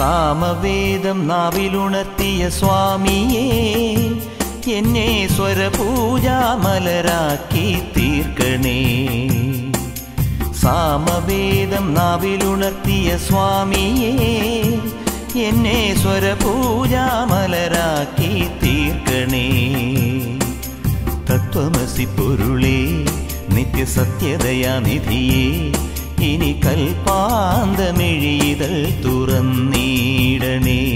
സാമവേദം നാവിലുണർത്തിയ സ്വാമിയേ എന്നെ സ്വരപൂജാമലരാക്കി തീർക്കണേ സാമവേദം നാവിലുണർത്തിയ സ്വാമിയേ എന്നെ സ്വരപൂജാമലരാക്കി തീർക്കണേ തത്വമസി പൊരുളേ നിത്യസത്യതയാനിധിയേ ഇനി കൽപ്പാന്തമെഴിതൽ തുറന്നീടണേ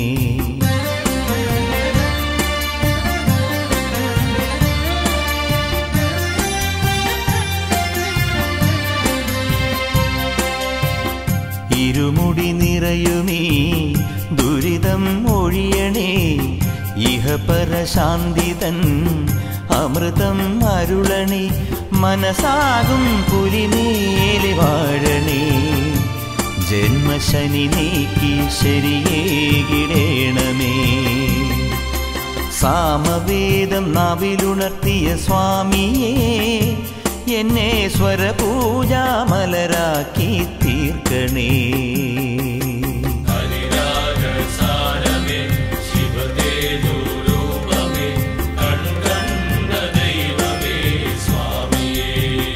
ഇരുമുടി നിറയുമീ ദുരിതം ഒഴിയണേ ഇഹപരശാന്തിതൻ അമൃതം അരുളണേ മനസാകും പുലിമേലി വാഴണേ ജന്മശനി നീക്കി ശരിയേകിടേണമേ സാമവേദം നാവിലുണർത്തിയ സ്വാമിയേ എന്നെ സ്വരപൂജാമലരാക്കി തീർക്കണേ ഹരിരാജസാരമേ ശിവതേജോരൂപമേ കൺകണ്ട ദൈവമേ സ്വാമിയേ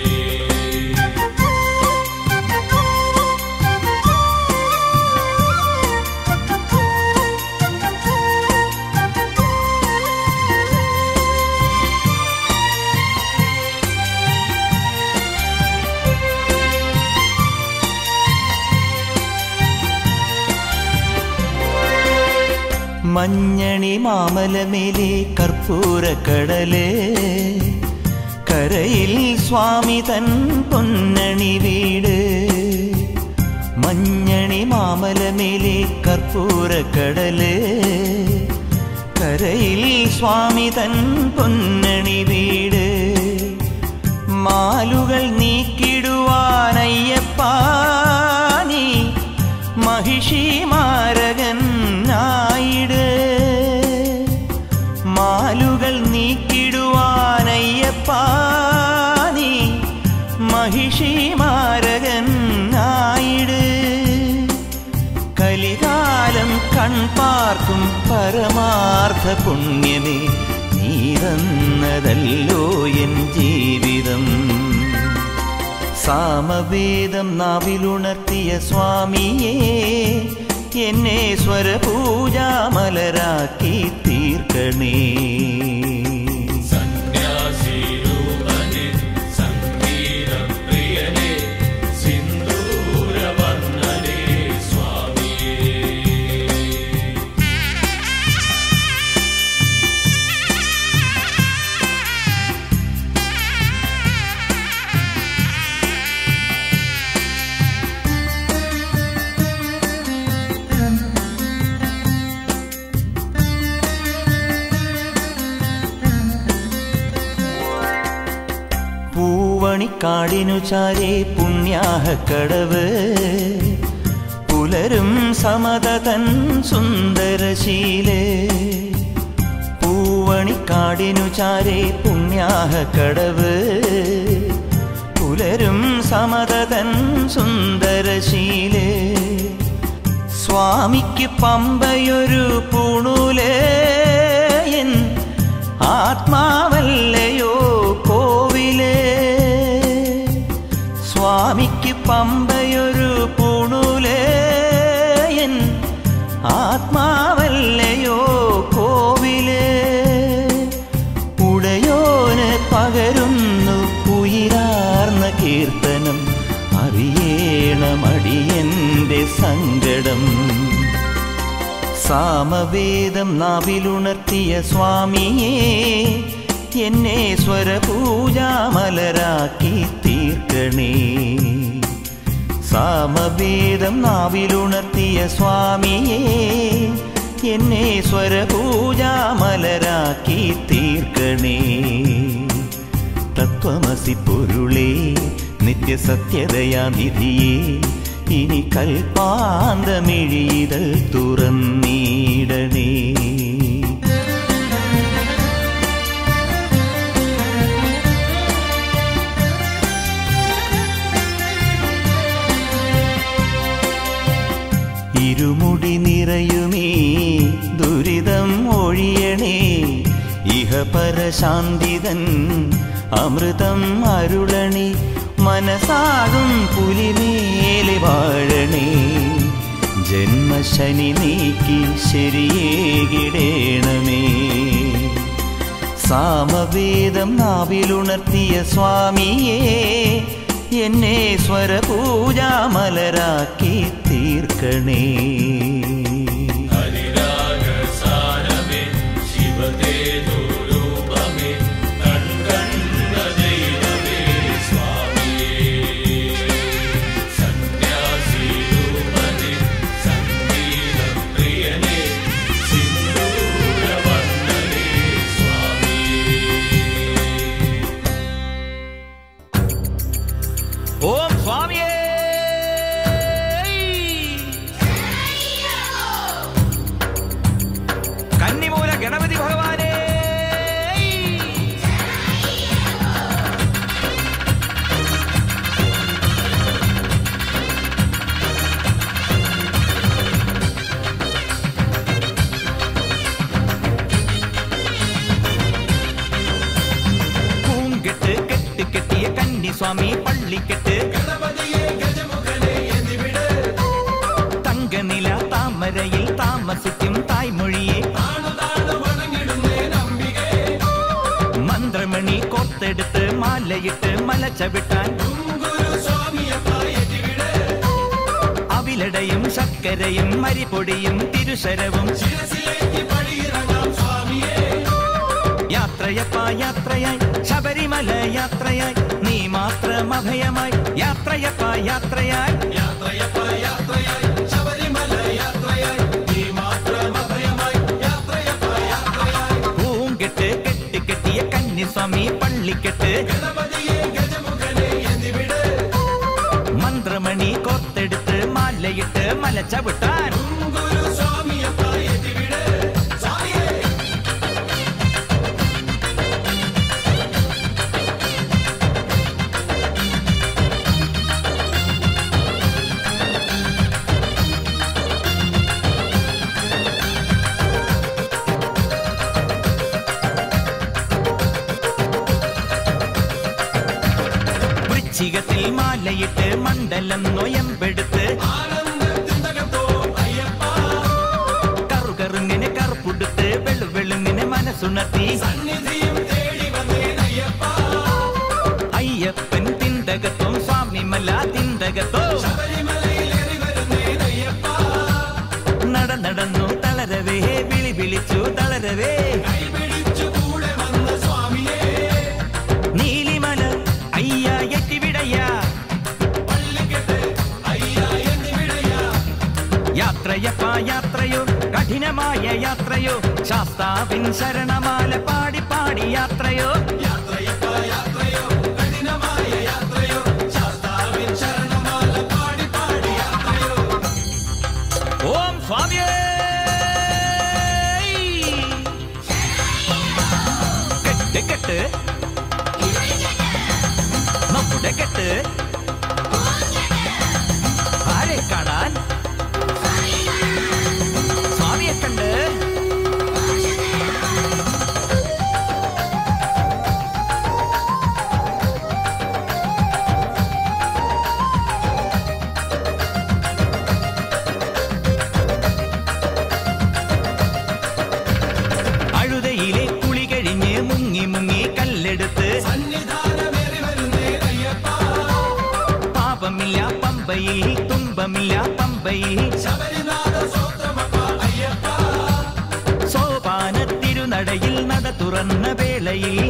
മഞ്ഞണി മാമലമേലെ കർപ്പൂരക്കടല് കരയിൽ സ്വാമി തൻ പൊന്നണി വീട് മഞ്ഞണി മാമലമേലെ കർപ്പൂരക്കടല് കരയിൽ സ്വാമി തൻ പൊന്നണി വീട് മാലുകൾ നീക്കിടുവാനയ്യപ്പാ നീ മഹിഷി മാരകൻ ആയിട് മാലുകൾ നീക്കിടുവാനയ്യപ്പാ നീ മഹിഷി മാരകൻ ആയിട് കലികാലം കൺപാർക്കും പരമാർത്ഥ പുണ്യമേ നീതന്നതല്ലോ എൻ ജീവിതം സാമവേദം നാവിലുണർത്തിയ സ്വാമിയേ എന്നെ സ്വരപൂജാമലരാക്കി തീർക്കണേ സന്യാസിരൂപനെ സംഗീതപ്രിയനെ സിന്ദൂരവർണ്ണനെ സ്വാമിയേ പൂവണിക്കാടിനു ചാരേ പുണ്യാഹക്കടവ് പുലരും സമതതൻ സുന്ദരശീലേ പൂവണിക്കാടിനു ചാരേ പുണ്യാഹക്കടവ് പുലരും സമതതൻ സുന്ദരശീലേ സ്വാമിക്ക് പമ്പയൊരു പൂണൂലേ എൻ ആത്മാവല്ലയോ കോവിലേ സ്വാമിക്ക് പമ്പയൊരു പൂണൂലേ എൻ ആത്മാവല്ലയോ കോവിലേ ഉടയോന് പകരുന്നു ഉയരാർന്ന കീർത്തനം അറിയേണമടിയന്റെ സങ്കടം സാമവേദം നാവിലുണർത്തിയ സ്വാമിയേ എന്നെ സ്വരപൂജാമലരാക്കി തീർക്കണേ സാമവേദം നാവിലുണർത്തിയ സ്വാമിയേ എന്നെ സ്വരപൂജാമലരാക്കി തീർക്കണേ തത്വമസി പൊരുളേ നിത്യസത്യതയാനിധിയേ ഇനി കൽപ്പാന്തമിഴിതൽ തുറന്നീടണേ ഇരുമുടി ശാന്തിതൻ അമൃതം അരുളണി മനസാകും പുലിമേലെ വാഴണേ ജന്മശനി നീക്കി ശരിയേകിടേണമേ സാമവേദം നാവിലുണർത്തിയ സ്വാമിയേ എന്നെ സ്വരപൂജാമലരാക്കി തീർക്കണേ ഹരിരാഗസാരമേ ശിവതേജോരൂപമേ കൺകണ്ട ദൈവമേ സ്വാമിയേ സന്യാസിരൂപനേ സംഗീതപ്രിയനേ സിന്ദൂരവർണ്ണനേ സ്വാമിയേ ഓം സ്വാമിയേ കന്നിമൂല ഗണപതി ഭഗവാനേ പൂങ്കെട്ട് കെട്ട് കെട്ടിയ കന്നിസ്വാമി പള്ളിക്കെട്ട് തങ്കനില താമരയിൽ താമസിക്കും തായ്മൊഴിയെ മന്ത്രമണി കോർത്തെടുത്ത് മാലയിട്ട് മല ചവിട്ടാൻ അവിലടയും ശർക്കരയും മരിപ്പൊടിയും തിരുശരവും യാത്രയപ്പ യാത്രയായി ശബരിമല യാത്രയായി നീ മാത്രം അഭയമായി യാത്രയപ്പ യാത്രയായി പൂങ്കെട്ട് കെട്ട് കെട്ടിയ കന്നിസ്വാമി പള്ളിക്കെട്ട് മന്ത്രമണി കോർത്തെടുത്ത് മാലയിട്ട് മല ചവിട്ടാൻ വൃശ്ചികത്തിൽ മാലയിട്ട് മണ്ഡലം നൊയമ്പെടുത്ത് കറുകറുങ്ങിനെ കറുപ്പുടുത്ത് വെളുവെളുങ്ങിനെ മനസ്സുണർത്തി അയ്യപ്പൻ തിന്തകത്തോ സ്വാമിമല തിന്തകത്തോ നട നടന്നു തളരവേ വിളി വിളിച്ചു തളരവേ നീലിമല അയ്യ എത്തിവിടയ്യ യാത്രയപ്പ യാത്രയോ കഠിനമായ യാത്രയോ ശാസ്താവിൻ ശരണമാല പാടി പാടി യാത്രയോ ഓം സ്വാമിയേ കെട്ട് കെട്ട് നമ്മുടെ കെട്ട് ആരെ കാണാൻ സ്വാമിയെ കണ്ട് അഴുതയിലെ കുളി കഴിഞ്ഞ് മുങ്ങി മുങ്ങി കല്ലെടുത്ത് പാപമില്ല പമ്പയിൽ തുമ്പമില്ല പമ്പയിൽ സോപാന തിരുനടയിൽ നട തുറന്ന വേളയിൽ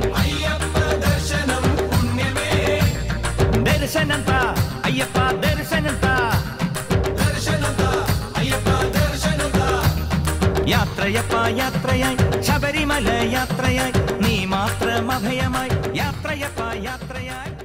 ദർശനം താ അയ്യപ്പ ദർശനം താ യാത്രയപ്പ യാത്രയായി ശബരിമല യാത്രയായി നീ മാത്രം അഭയമായി യാത്രയപ്പ യാത്രയായി